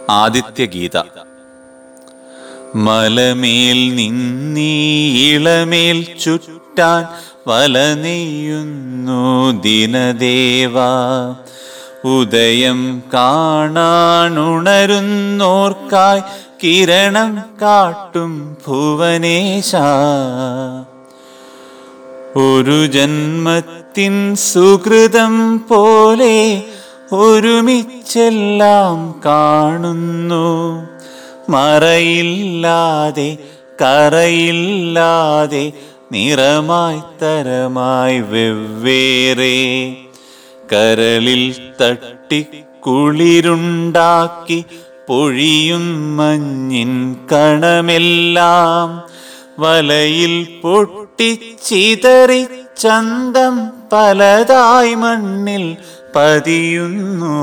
ആദിത്യഗീത മലമേൽ നിന്നീ ഇളമേൽ ചുറ്റാൻ വല നെയ്യുന്നു ദിനദേവ ഉദയം കാണാനുണരുന്നോർക്കായി കിരണം കാട്ടും ഭുവനേശ ഒരു ജന്മത്തിൻ സുഹൃതം പോലെ ഒരുമിച്ചെല്ലാം കാണുന്നു മറയില്ലാതെ കറയില്ലാതെ നിറമായി തരമായി വെവ്വേറെ കരളിൽ തട്ടി കുളിരുണ്ടാക്കി പൊഴിയും മഞ്ഞിൻ കണമെല്ലാം വലയിൽ പൊട്ടിച്ചിതറി ചന്തം പലതായി മണ്ണിൽ പതിയുന്നു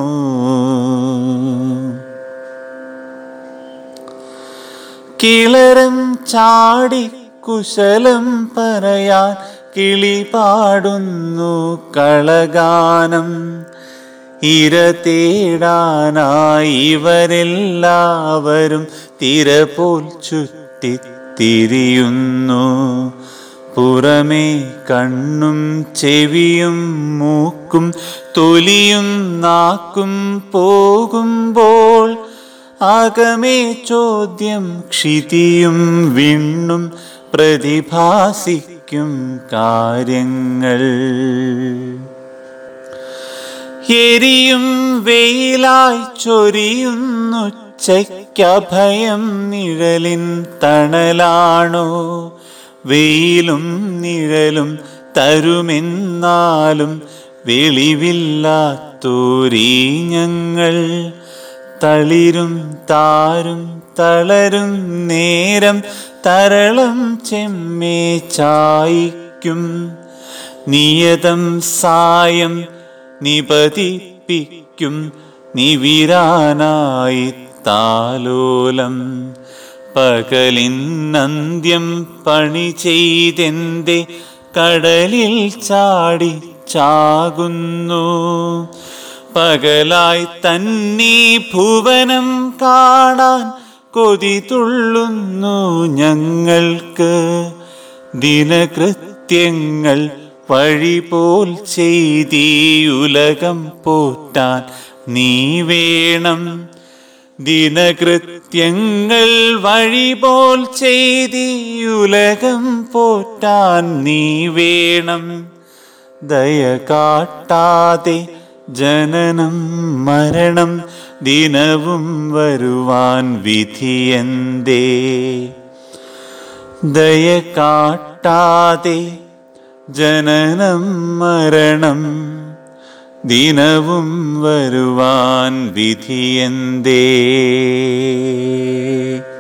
കിളരം ചാടി കുശലം പറയാൻ കിളി പാടുന്നു കളഗാനം ഇര തേടാനായി ഇവരെല്ലാവരും തിര പോൽ ചുറ്റിത്തിരിയുന്നു പുറമേ കണ്ണും ചെവിയും മൂക്കും തൊലിയും നാക്കും പോകുമ്പോൾ അകമേ ചോദ്യം ക്ഷിതിയും വിണ്ണും പ്രതിഭാസിക്കും കാര്യങ്ങൾ എരിയും വെയിലായി ചൊരിയുന്നു ചെക്കഭയം നിഴലിൻ തണലാണോ വെയിലും നിഴലും തരുമെന്നാലും വെളിവില്ലാത്തോരീ ഞങ്ങൾ തളിരും താരും തളരും നേരം തരളം ചെമ്മേ ചായിക്കും നിയതം സായം നിപതിപ്പിക്കും നിവിരാനായി താലോലം പകലിന്നന്ത്യം പണി ചെയ്തെന്റെ കടലിൽ ചാടി ചാകുന്നു പകലായി തന്നീ ഭുവനം കാണാൻ കൊതി തുള്ളുന്നു ഞങ്ങൾക്ക് ദിനകൃത്യങ്ങൾ വഴി പോൽ ചെയ്തീ ഉലകം പോറ്റാൻ നീ വേണം ദിനകൃത്യങ്ങൾ വഴി പോൽ ചെയ്തീ ഉലകം പോറ്റാൻ നീ വേണം ദയ കാട്ടാതെ ജനനം മരണം ദിനവും വരുവാൻ വിധിയന്തേ ദയ കാട്ടാതെ ജനനം മരണം ദിനവും വരുവാൻ വിധിയന്തേ